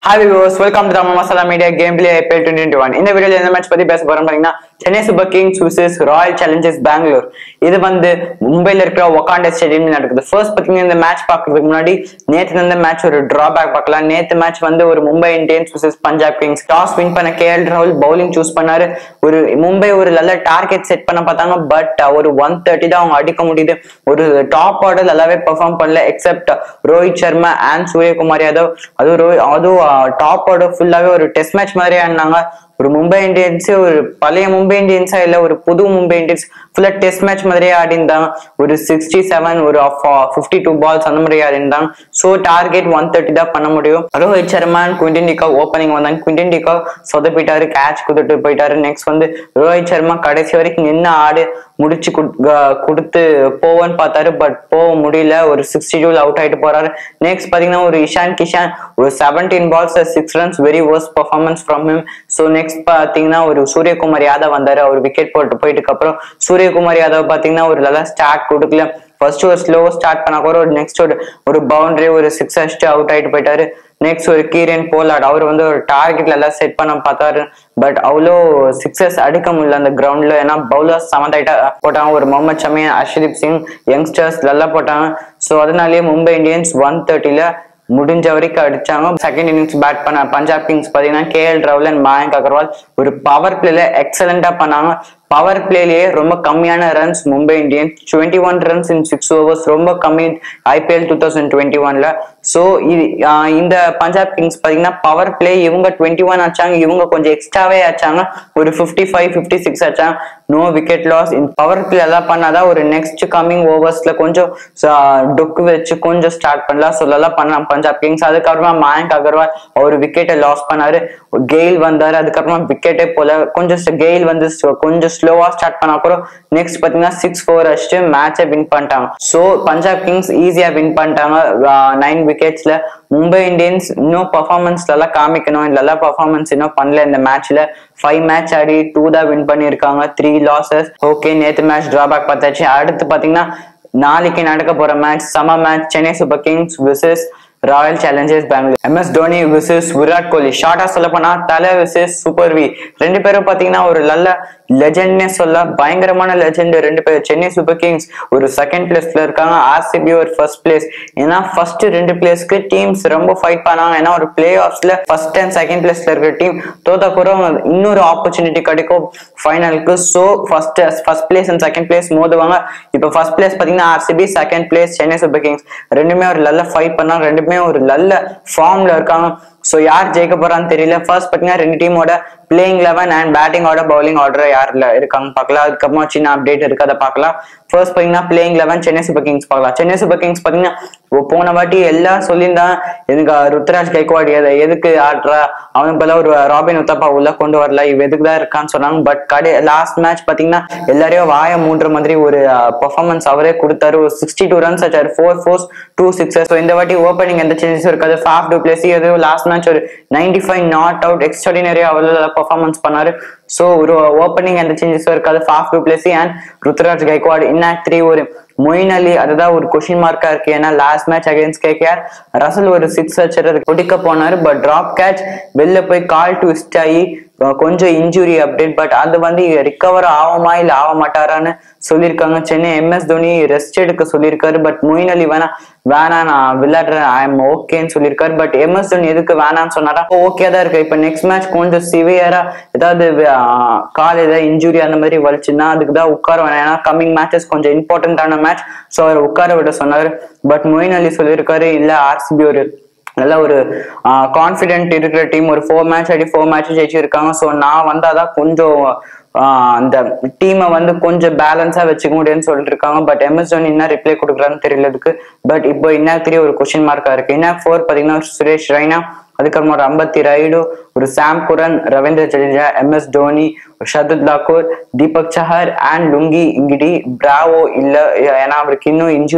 hi viewers welcome to Tamil Masala media game play IPL twenty twenty one இந்த வீடியோல எந்த match பத்தி பேச போறோம் பாத்தீங்கன்னா Chennai Super Kings vs Royal Challengers Bangalore இது வந்து மும்பைல இருக்கிற ஒகாண்டா ஸ்டேடியம் நடக்குது ஃபர்ஸ்ட் பாத்தீங்கன்னா இந்த மேட்ச் பாக்குறதுக்கு முன்னாடி நேத்து இந்த மேட்ச் ஒரு டிராபேக் பார்க்கலாம் நேத்து மேட்ச் வந்து ஒரு Mumbai Indians vs Punjab Kings toss win பண்ண கேஎல் ராகுல் பவுலிங் சூஸ் பண்ணாரு ஒரு மும்பை ஒரு நல்ல டார்கெட் செட் பண்ண பார்த்தாங்க பட் ஒரு ஒன் தேர்ட்டி தான் அவங்க அடிக்க முடியுது ஒரு டாப் ஆர்டர் நல்லாவே பெர்ஃபார்ம் பண்ணல எக்ஸப்ட் ரோஹித் சர்மா அண்ட் சூரியகுமார் யாதவ் அதுவும் ரோஹித் அதுவும் டாப் ஆர்டர் ஃபுல்லாவே ஒரு டெஸ்ட் மேட்ச் மாதிரி ஆடினாங்க ஒரு மும்பை இந்தியன்ஸ் ஒரு பழைய மும்பை இந்தியன்ஸா இல்ல ஒரு புது மும்பை இந்தியன்ஸ் ஃபுல்லா டெஸ்ட் மேட்ச் மாதிரியே ஆடி இருந்தாங்க ஒரு சிக்ஸ்டி செவன் ஒரு ஃபிஃப்டி டூ பால்ஸ் அந்த மாதிரி ஆடி இருந்தாங்க ஸோ டார்கெட் ஒன் தேர்ட்டி தான் பண்ண முடியும் Rohit Sharma Quinton de Kock opening வந்தாங்க குவிண்டன் டிகா சொதப்பிட்டாரு கேட்ச் குடுத்துட்டு போயிட்டாரு நெக்ஸ்ட் வந்து ரோஹித் சர்மா கடைசி வரைக்கும் நின்று ஆடு முடிச்சு குட்- க- கொடுத்து போவன்னு பார்த்தாரு பட் போக முடியல ஒரு சிக்ஸ்டி டூல அவுட் ஆயிட்டு போறாரு நெக்ஸ்ட் பாத்தீங்கன்னா ஒரு இஷான் கிஷான் ஒரு seventeen balls six runs very worst performance from him so next பாத்தீங்கன்னா ஒரு சூரியகுமார் யாதவ் வந்தாரு அவர் விக்கெட் போட்டு போயிட்டு அப்புறம் சூரியகுமார் யாதவ் பாத்தீங்கன்னா ஒரு நல்லா ஸ்டார்ட் கொடுக்கல ஃபர்ஸ்ட் ஒரு ஸ்லோ ஸ்டார்ட் பண்ணா கூட ஒரு நெக்ஸ்ட் ஒரு ஒரு பவுண்டரி ஒரு சிக்ஸ் அடிச்சுட்டு அவுட் ஆயிட்டு போயிட்டாரு நெக்ஸ்ட் ஒரு கீரன் போலாட் அவர் வந்து ஒரு டார்கெட்ல எல்லாம் செட் பண்ண பார்த்தாரு பட் அவ்வளோ சிக்ஸஸ் அடிக்க முடியல அந்த கிரவுண்ட்ல ஏன்னா பவுலர்ஸ் சமந்தாயிட்டா போட்டாங்க ஒரு முகமது ஷமி அர்ஷதீப் சிங் யங்ஸ்டர்ஸ் நல்லா போட்டாங்க ஸோ அதனாலேயே மும்பை இந்தியன்ஸ் ஒன் தேர்ட்டில முடிஞ்ச வரைக்கும் அடிச்சாங்க செகண்ட் இன்னிங்ஸ் பேட் பண்ண பஞ்சாப் கிங்ஸ் பாத்தீங்கன்னா கேஎல் ராகுல் அண்ட் மயங்க் அகர்வால் ஒரு பவர் பிளேல எக்ஸலண்டா பண்ணாங்க பவர் பிளேலயே ரொம்ப கம்மியான runs Mumbai Indians twenty one runs in six overs ரொம்ப கம்மி ஐபிஎல் டூ தௌசண்ட் டுவெண்ட்டி ஒன்ல ஸோ இந்த பஞ்சாப் கிங்ஸ் பாத்தீங்கன்னா பவர் பிளே இவங்க டுவெண்ட்டி ஒன் ஆச்சாங்க இவங்க கொஞ்சம் எக்ஸ்ட்ராவே ஆச்சாங்க ஒரு ஃபிஃப்டி ஃபைவ் ஃபிஃப்டி சிக்ஸ் ஆச்சாங்க நோ விக்கெட் லாஸ் இந்த பவர் பிளே எல்லாம் பண்ணாதான் ஒரு நெக்ஸ்ட் கம்மிங் ஓவர்ஸ்ல கொஞ்சம் டொக்கு வச்சு கொஞ்சம் ஸ்டார்ட் பண்ணலாம் ஸோ நல்லா பண்ணலாம் பஞ்சாப் கிங்ஸ் அதுக்கப்புறமா மயங்க் அகர்வால் அவர் விக்கெட்டை லாஸ் பண்ணாரு கெயில் வந்தாரு அதுக்கப்புறமா விக்கெட்டே போல கொஞ்சம் கெயில் வந்து s- கொஞ்சம் ஸ்லோவா ஸ்டார்ட் பண்ணா கூட நெக்ஸ்ட் பாத்தீங்கன்னா சிக்ஸ் ஃபோர் அடிச்சுட்டு மேட்சை வின் பண்ணிட்டாங்க ஸோ பஞ்சாப் கிங்ஸ் ஈஸியா வின் பண்ணிட்டாங்க நைன் விக்கெட்ஸ்ல மும்பை இந்தியன்ஸ் இன்னும் பர்ஃபார்மன்ஸ் நல்லா காமிக்கணும் நல்லா பர்ஃபார்மன்ஸ் இன்னும் பண்ணல இந்த மேட்ச்ல ஃபைவ் மேட்ச் ஆடி டூ தான் வின் பண்ணியிருக்காங்க த்ரீ லாசஸ் ஓகே நேத்து மேட்ச் டிராபேக் பார்த்தாச்சு அடுத்து பாத்தீங்கன்னா நாளைக்கு நடக்க போற மேட்ச் சம match Chennai Super Kings versus Royal Challengers Bangalore MS Dhoni versus Virat Kohli ஷார்ட்டா சொல்ல போனா தலை விசஸ் சூப்பர் வி ரெண்டு பேரும் பாத்தீங்கன்னா ஒரு நல்ல லெஜெண்ட்னே சொல்ல பயங்கரமான லெஜெண்ட் ரெண்டு பேர் சென்னை சூப்பர் கிங்ஸ் ஒரு செகண்ட் பிளேஸ்ல இருக்காங்க ஆர்சிபி ஒரு ஃபர்ஸ்ட் பிளேஸ் ஏன்னா ஃபர்ஸ்ட் ரெண்டு பிளேஸ்க்கு டீம்ஸ் ரொம்ப ஃபைட் பண்ணாங்க ஏன்னா ஒரு பிளே ஆஃப்ஸ்ல ஃபர்ஸ்ட் அண்ட் செகண்ட் பிளேஸ்ல இருக்கிற டீம் தோத்தா கூட இன்னொரு ஆப்பர்ச்சுனிட்டி கிடைக்கும் ஃபைனலுக்கு so first first place and second place மோதுவாங்க இப்போ ஃபர்ஸ்ட் பிளேஸ் பாத்தீங்கன்னா RCB second place Chennai Super Kings ரெண்டுமே ஒரு நல்ல ஃபைட் பண்ணாங்க ரெண்டுமே ஒரு நல்ல ஃபார்ம்ல இருக்காங்க ஸோ யார் ஜெயிக்க போறான்னு தெரியல ஃபர்ஸ்ட் பாத்தீங்கன்னா ரெண்டு டீமோட playing eleven and batting order bowling order யாருல இருக்காங்க பார்க்கலாம் அதுக்கப்புறமா சின்ன அப்டேட் இருக்கு அதை பார்க்கலாம் ஃபர்ஸ்ட் பாத்தீங்கன்னா playing eleven Chennai Super Kings பார்க்கலாம் சென்னை சூப்பர் கிங்ஸ் பாத்தீங்கன்னா ஓ, போன வாட்டி எல்லாம் சொல்லியிருந்தான் எனக்கு ருத்ராஜ் கைக்வாட் எதை எதுக்கு ஆடுறா அவனுக்கு பதிலா ஒரு ராபின் உத்தப்பா உள்ள கொண்டு வரல இவ எதுக்கு தான் இருக்கான்னு சொன்னாங்க பட் கடை லாஸ்ட் மேட்ச் பாத்தீங்கன்னா எல்லாரையும் வாய மூன்ற மாதிரி ஒரு பெர்ஃபார்மன்ஸ் அவரே கொடுத்தாரு ஒரு சிக்ஸ்டி டூ ரன்ஸ் ஆச்சாரு ஃபோர் ஃபோர்ஸ் டூ சிக்ஸஸ் இந்த வாட்டி ஓப்பனிங் எந்த சேஞ்சஸ் இருக்காது ஃபாஃப் டூ பிளேஸ் எதுவும் லாஸ்ட் மேட்ச் ஒரு ninety five not out extraordinary அவ்வளோ பெர்ஃபார்மன்ஸ் பண்ணாரு ஸோ ஒரு ஓப்பனிங் எந்த சேஞ்சஸும் இருக்காது Faf du Plessis and Ruturaj Gaikwad இன்னாக் த்ரீ ஒரு மொயின் அலி அதுதான் ஒரு கொஷின் மார்க்கா இருக்கு ஏன்னா last match against KKR Russell ஒரு சிக்ஸ் வச்சுறது பிடிக்க போனாரு பட் டிராப் கேட்ச் வெளில போய் கால் ட்விஸ்ட் ஆகி அஹ் கொஞ்சம் இன்ஜுரி அப்டேட் பட் அது வந்து ரிகவர் ஆகுமா இல்ல ஆக மாட்டாரான்னு சொல்லியிருக்காங்க சென்னை எம்எஸ் தோனி ரெஸ்ட் எடுக்க சொல்லியிருக்காரு பட் மொயின் அலி வேணா வேணாம் நான் விளையாடுறேன் ஐ எம் ஓகேன்னு சொல்லியிருக்காரு பட் எம்எஸ் தோனி எதுக்கு வேணாம்னு சொன்னாரா ஓகே தான் இருக்கு இப்ப நெக்ஸ்ட் மேட்ச் கொஞ்சம் சிவியரா ஏதாவது அஹ், கால் ஏதாவது இன்ஜுரி அந்த மாதிரி வலிச்சுன்னா அதுக்கு தான் உட்கார வேணாம் ஏன்னா கம்மிங் மேட்சஸ் கொஞ்சம் இம்பார்ட்டன்டான மேட்ச் ஸோ அவர் உட்கார விட சொன்னாரு பட் மொயின் அலி சொல்லியிருக்காரு இல்ல ஆர்சிபி ஒரு நல்ல ஒரு கான்ஃபிடென்ட் இருக்கிற டீம் ஒரு ஃபோர் மேட்ச் ஆடி ஃபோர் மேட்ச் ஜெயிச்சிருக்காங்க ஸோ நான் வந்தாதான் கொஞ்சம் ஆஹ் அந்த டீமை வந்து கொஞ்சம் பேலன்ஸா வச்சுக்க முடியும்னு சொல்லிட்டு இருக்காங்க பட் எம்எஸ் தோனி என்ன ரிப்ளை கொடுக்குறான்னு தெரியல இதுக்கு பட் இப்போ இன்னும் த்ரீ ஒரு கொஸ்டின் மார்க்கா இருக்கு இன்னும் ஃபோர் பாத்தீங்கன்னா சுரேஷ் ரெய்னா அதுக்கப்புறமா ஒரு அம்பத்தி ரைடு ஒரு Sam Curran Ravindra Jadeja M S Dhoni Shardul Thakur Deepak Chahar and Lungi Ngidi Bravo இல்ல ஏன்னா அவருக்கு இன்னும் இன்ஜுரி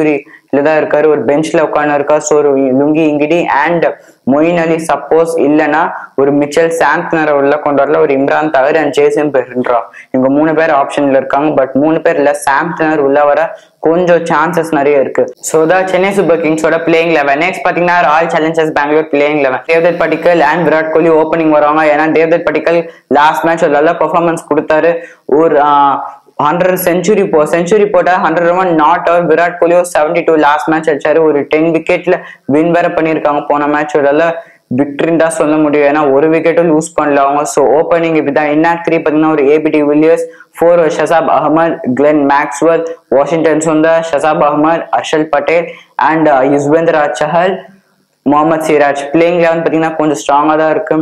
தான் இருக்காரு ஒரு பெஞ்ச்ல உட்காந்து இருக்காரு ஸோ ஒரு Lungi Ngidi and Moeen Ali suppose இல்லைன்னா ஒரு மிச்சல் சாந்த்னரை உள்ள கொண்டு வரல ஒரு இம்ரான் தவிர அண்ட் ஜேசன் பெர்ன்றா இவங்க மூணு பேர் ஆப்ஷன்ல இருக்காங்க பட் மூணு பேர் இல்ல சாம்த்னர் உள்ள வர கொஞ்சம் சான்சஸ் நிறைய இருக்கு ஸோ தான் சென்னை சூப்பர் கிங்ஸோட பிளேயிங் லெவன் நெக்ஸ்ட் பாத்தீங்கன்னா Royal Challengers Bangalore playing eleven Devdutt Padikkal and Virat Kohli opening வருவாங்க ஏன்னா தேவ்தத் படிக்கல் லாஸ்ட் மேட்ச் ஒரு நல்ல பெர்ஃபார்மன்ஸ் கொடுத்தாரு ஒரு ஹண்ட்ரட் செஞ்சுரி போ செஞ்சுரி போட்டா hundred one not out Virat Kohli ஒரு செவன்டி டூ லாஸ்ட் மேட்ச் அடிச்சாரு ஒரு டென் விக்கெட்ல வின் வேற பண்ணியிருக்காங்க போன மேட்ச் ஒரு விக்டரின்னு தான் சொல்ல முடியும் ஏன்னா ஒரு விக்கெட்டும் லூஸ் பண்ணல அவங்க ஸோ ஓப்பனிங் இப்படிதான் இன்னாக் த்ரீ பார்த்தீங்கன்னா ஒரு ABD Villiers four Shahbaz Ahmed Glenn Maxwell Washington Sundar Shahbaz Ahmed Harshal Patel and Yuzvendra Chahal Mohammed Siraj playing eleven பார்த்தீங்கன்னா கொஞ்சம் ஸ்ட்ராங்காக தான் இருக்கு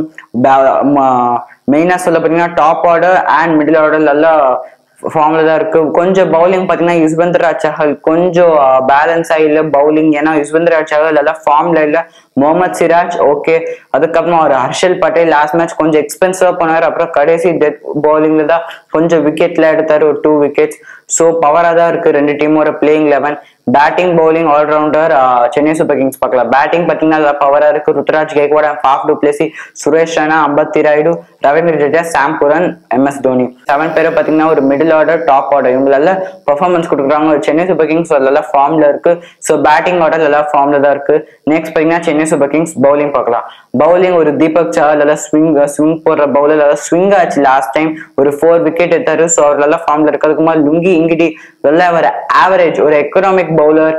மெயினாக சொல்ல பார்த்தீங்கன்னா top order and middle order நல்லா ஃபார்ம்ல தான் இருக்கு கொஞ்சம் பவுலிங் பார்த்தீங்கன்னா யுஸ்வந்தரா சஹல் கொஞ்சம் பேலன்ஸ் ஆகல பவுலிங் ஏன்னா யுஸ்வந்தரா சஹல் எல்லாம் ஃபார்ம்ல இல்ல முகமது சிராஜ் ஓகே அதுக்கப்புறம் ஒரு ஹர்ஷல் பட்டேல் லாஸ்ட் மேட்ச் கொஞ்சம் எக்ஸ்பென்சிவா போனார் அப்புறம் கடைசி டெத் பவுலிங்ல தான் கொஞ்சம் விக்கெட்ல எடுத்தாரு ஒரு டூ விக்கெட்ஸ் ஸோ பவரா தான் இருக்கு ரெண்டு டீமோட playing eleven batting bowling allrounder Chennai Super Kings பார்க்கலாம் பேட்டிங் பார்த்தீங்கன்னா பவரா இருக்கு Ruturaj Gaikwad Faf du Plessis Suresh Raina Ambati Rayudu Ravindra Jadeja Sam Curran M S Dhoni seven பேரை பார்த்தீங்கன்னா ஒரு மிடில் ஆர்டர் டாப் ஆர்டர் இவங்களால பெர்ஃபார்மன்ஸ் கொடுக்குறாங்க சென்னை சூப்பர் கிங்ஸ் நல்லா ஃபார்ம்ல இருக்கு ஸோ பேட்டிங் ஆர்டர் நல்லா ஃபார்ம்ல தான் இருக்கு நெக்ஸ்ட் பார்த்தீங்கன்னா சென்னை சூப்பர் கிங்ஸ் பவுலிங் பார்க்கலாம் பவுலிங் ஒரு தீபக் சஹல் நல்லா ஸ்விங் ஸ்விங் போடுற பவுலர் நல்லா ஸ்விங் ஆச்சு லாஸ்ட் டைம் ஒரு ஃபோர் விக்கெட் எடுத்தாரு ஸோ அவர் நல்லா ஃபார்ம்ல இருக்கு அதுக்குமா லுங்கி இங்கிடி நல்லா ஒரு ஆவரேஜ் ஒரு எக்கனாமிக் பவுலர்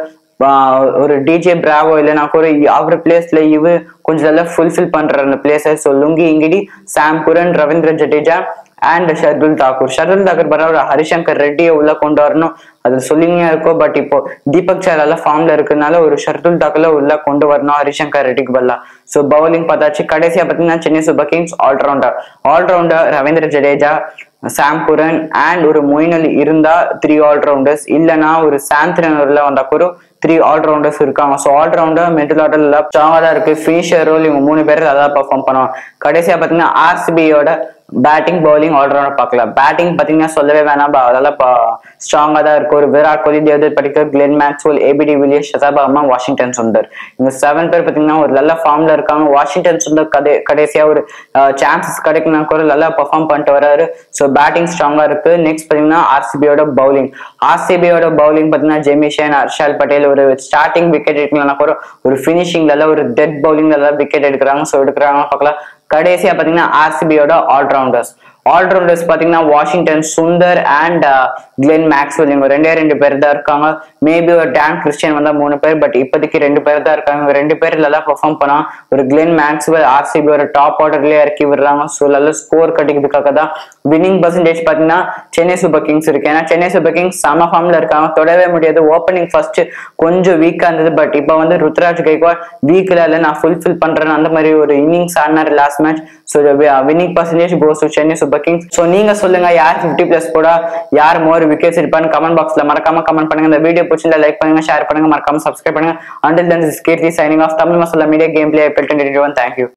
ஒரு டிஜே பிராவோ இல்லைனா கூட அவர் பிளேஸ்ல இவ கொஞ்சம் நல்லா ஃபுல்ஃபில் பண்ற அந்த பிளேஸை so Lungi Ngidi Sam Curran Ravindra Jadeja and Shardul Thakur Shardul Thakur பரவாயில்ல ஹரிசங்கர் ரெட்டியை உள்ள கொண்டு வரணும் அது சொல்லிங்க இருக்கும் பட் இப்போ தீபக் சார் எல்லாம் ஃபார்ம்ல இருக்கனால ஒரு ஷர்துல் தாக்கூர்ல உள்ள கொண்டு வரணும் ஹரிசங்கர் ரெட்டிக்கு பல்லா ஸோ பவுலிங் பார்த்தாச்சு கடைசியா பார்த்தீங்கன்னா Chennai Super Kings allrounder allrounder Ravindra Jadeja Sam Curran and ஒரு மொயின் அலி இருந்தா த்ரீ ஆல்ரவுண்டர்ஸ் இல்லைன்னா ஒரு சாந்திரனர்ல வந்தா கூட த்ரீ ஆல்ரவுண்டர்ஸ் இருக்காங்க ஸோ ஆல்ரவுண்டர் மிடில் ஆர்டர்ல ஸ்ட்ராங்கா தான் இருக்கு ஃபினிஷர் ரோல் இவங்க மூணு பேர் நல்லா பெர்ஃபார்ம் பண்ணுவாங்க கடைசியா பாத்தீங்கன்னா ஆர்சிபியோட பேட்டிங் பவுலிங் ஆல்ரவுண்டர் பார்க்கலாம் பேட்டிங் பாத்தீங்கன்னா சொல்லவே வேணாம் அதெல்லாம் ஸ்ட்ராங்கா தான் இருக்கு ஒரு Virat Kohli Devdutt Padikkal Glenn Maxwell ABD Villiers Shahbaz Ahmed Washington Sundar இவங்க செவன் பேர் பாத்தீங்கன்னா ஒரு நல்ல ஃபார்ம்ல இருக்காங்க வாஷிங்டன் சுந்தர் கதை கடைசியா ஒரு சான்சஸ் கிடைக்குன்னா கூட நல்லா பெர்ஃபார்ம் பண்ணிட்டு வராரு ஸோ பேட்டிங் ஸ்ட்ராங்கா இருக்கு நெக்ஸ்ட் பாத்தீங்கன்னா ஆர்சிபியோட பவுலிங் ஆர்சிபியோட பவுலிங் பாத்தீங்கன்னா ஜெமிஷன் ஹர்ஷால் பட்டேல் ஒரு ஸ்டார்டிங் விக்கெட் எடுக்கலன்னா கூட ஒரு ஃபினிஷிங்ல ஒரு டெட் பவுலிங்ல விக்கெட் எடுக்கிறாங்க ஸோ எடுக்கிறாங்க பார்க்கலாம் கடைசியா பாத்தீங்கன்னா ஆர்சிபியோட ஆல்ரவுண்டர்ஸ் ஆல்ரவுண்டர்ஸ் பாத்தீங்கன்னா Washington Sundar and Glenn Maxwell இவங்க ரெண்டே ரெண்டு பேர் தான் இருக்காங்க மேபி ஒரு டேன் கிறிஸ்டியன் வந்தா மூணு பேர் பட் இப்போதைக்கு ரெண்டு பேர் தான் இருக்காங்க இவங்க ரெண்டு பேர் நல்லா பெர்ஃபார்ம் பண்ணா ஒரு கிளென் மேக்ஸ்வெல் ஆர்சிபி ஒரு டாப் ஆர்டர்லயே இறக்கி விடுறாங்க ஸோ நல்ல ஸ்கோர் கட்டிக்கிறதுக்காக தான் வின்னிங் பர்சன்டேஜ் பாத்தீங்கன்னா சென்னை சூப்பர் கிங்ஸ் இருக்கு ஏன்னா சென்னை சூப்பர் கிங்ஸ் சம ஃபார்ம்ல இருக்காங்க தொடவே முடியாது ஓப்பனிங் ஃபர்ஸ்ட் கொஞ்சம் வீக்கா இருந்தது பட் இப்போ வந்து ருத்ராஜ் கைக்வாட் வீக்ல இல்ல நான் ஃபுல்ஃபில் பண்றேன் அந்த மாதிரி ஒரு இன்னிங்ஸ் ஆடினார் last match so winning percentage goes to Chennai Super Kings so நீங்க சொல்லுங்க யார் ஃபிஃப்டி பிளஸ் கூட யார் மோர் விக்கெட்ஸ் எடுப்பான்னு கமெண்ட் பாக்ஸ்ல மறக்காம கமெண்ட் பண்ணுங்க இந்த வீடியோ பிடிச்சிருந்தா லைக் பண்ணுங்க ஷேர் பண்ணுங்க மறக்காம சப்ஸ்கிரைப் பண்ணுங்க until then Keerthi signing off Tamil Masala media game play IPL twenty one thank you